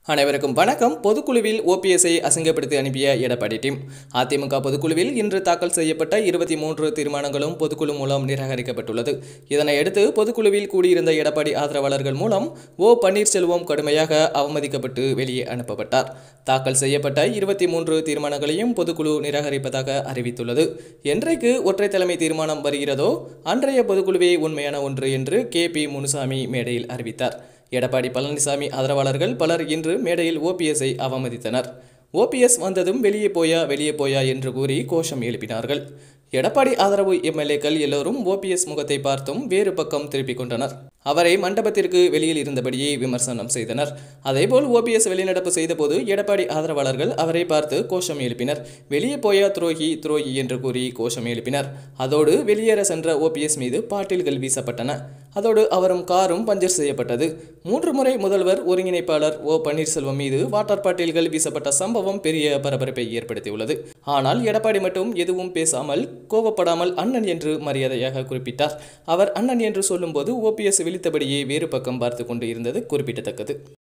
அனைவருக்கும் வணக்கம் பொதுக்குழுவில் ஓபிஎஸ்ஐ அசிங்கப்படுத்தி அனுப்பிய எடப்பாடி டீம் அதிமுக பொதுக்குழுவில் இன்று தாக்கல் செய்யப்பட்ட இருபத்தி மூன்று தீர்மானங்களும் பொதுக்குழு மூலம் நிராகரிக்கப்பட்டுள்ளது இதனையடுத்து பொதுக்குழுவில் கூடியிருந்த எடப்பாடி ஆதரவாளர்கள் மூலம் ஓ பன்னீர்செல்வம் கடுமையாக அவமதிக்கப்பட்டு வெளியே அனுப்பப்பட்டார் தாக்கல் செய்யப்பட்ட இருபத்தி மூன்று தீர்மானங்களையும் பொதுக்குழு நிராகரிப்பதாக அறிவித்துள்ளது என்றைக்கு ஒற்றை தலைமை தீர்மானம் வருகிறதோ அன்றைய பொதுக்குழுவே உண்மையான ஒன்று என்று கே பி முனுசாமி மேடையில் அறிவித்தார் எடப்பாடி பழனிசாமி ஆதரவாளர்கள் பலர் இன்று மேடையில் ஓபிஎஸ்ஐ அவமதித்தனர் ஓபிஎஸ் வந்ததும் வெளியே போயா வெளியே போயா என்று கூறி கோஷம் எழுப்பினார்கள் எடப்பாடி ஆதரவு எம்எல்ஏக்கள் எல்லோரும் ஓபிஎஸ் முகத்தை பார்த்தும் வேறு பக்கம் திருப்பிக் கொண்டனர் அவரை மண்டபத்திற்கு வெளியில் இருந்தபடியே விமர்சனம் செய்தனர் அதேபோல் ஓபிஎஸ் வெளிநடப்பு செய்தபோது எடப்பாடி ஆதரவாளர்கள் அவரை பார்த்து கோஷம் எழுப்பினர் வெளியே போயா துரோகி துரோகி என்று கூறி கோஷம் எழுப்பினர் அதோடு வெளியேற சென்ற ஓபிஎஸ் மீது பாட்டில்கள் வீசப்பட்டன அதோடு அவரும் காரும் பஞ்சர் செய்யப்பட்டது மூன்று முறை முதல்வர் ஒருங்கிணைப்பாளர் ஓ பன்னீர்செல்வம் மீது வாட்டர் பாட்டில்கள் வீசப்பட்ட சம்பவம் பெரிய பரபரப்பை ஏற்படுத்தியுள்ளது ஆனால் எடப்பாடி மட்டும் எதுவும் பேசாமல் கோபப்படாமல் அண்ணன் என்று மரியாதையாக குறிப்பிட்டார் அவர் அண்ணன் என்று சொல்லும்போது ஓபிஎஸ் விழித்தபடியே வேறு பக்கம் பார்த்து கொண்டு இருந்தது குறிப்பிடத்தக்கது